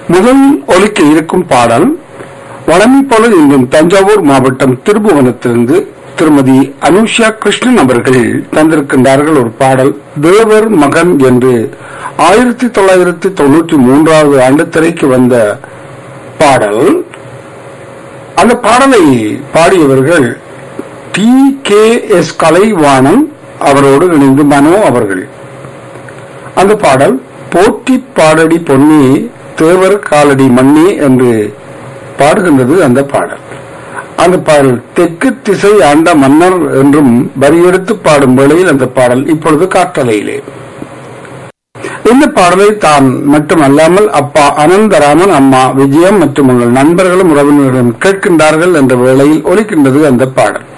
முதல் ஒலிக்க இருக்கும் பாடல் வளமை போல இன்றும் தஞ்சாவூர் மாவட்டம் திருபுவனத்திலிருந்து திருமதி அனுஷா கிருஷ்ணன் அவர்கள் தந்திருக்கின்றார்கள் ஒரு பாடல் தேவர் மகன் என்று ஆயிரத்தி தொள்ளாயிரத்தி தொண்ணூற்றி மூன்றாவது ஆண்டு திரைக்கு வந்த பாடல் அந்த பாடலை பாடியவர்கள் டி கே எஸ் கலைவாணன் அவரோடு இணைந்து மனோ அவர்கள் அந்த பாடல் போற்றி பாடடி பொன்னி தேவர் காலடி மண்ணி என்று பாடுகின்றது அந்த பாடல் அந்த பாடல் தெற்கு திசை ஆண்ட மன்னர் என்றும் வரியெடுத்து பாடும் வேளையில் அந்த பாடல் இப்பொழுது காற்றலையிலே இந்த பாடலை தான் மட்டுமல்லாமல் அப்பா அனந்தராமன் அம்மா விஜயம் மற்றும் உங்கள் நண்பர்களும் உறவினர்களும் கேட்கின்றார்கள் என்ற வேளையில் ஒலிக்கின்றது அந்த பாடல்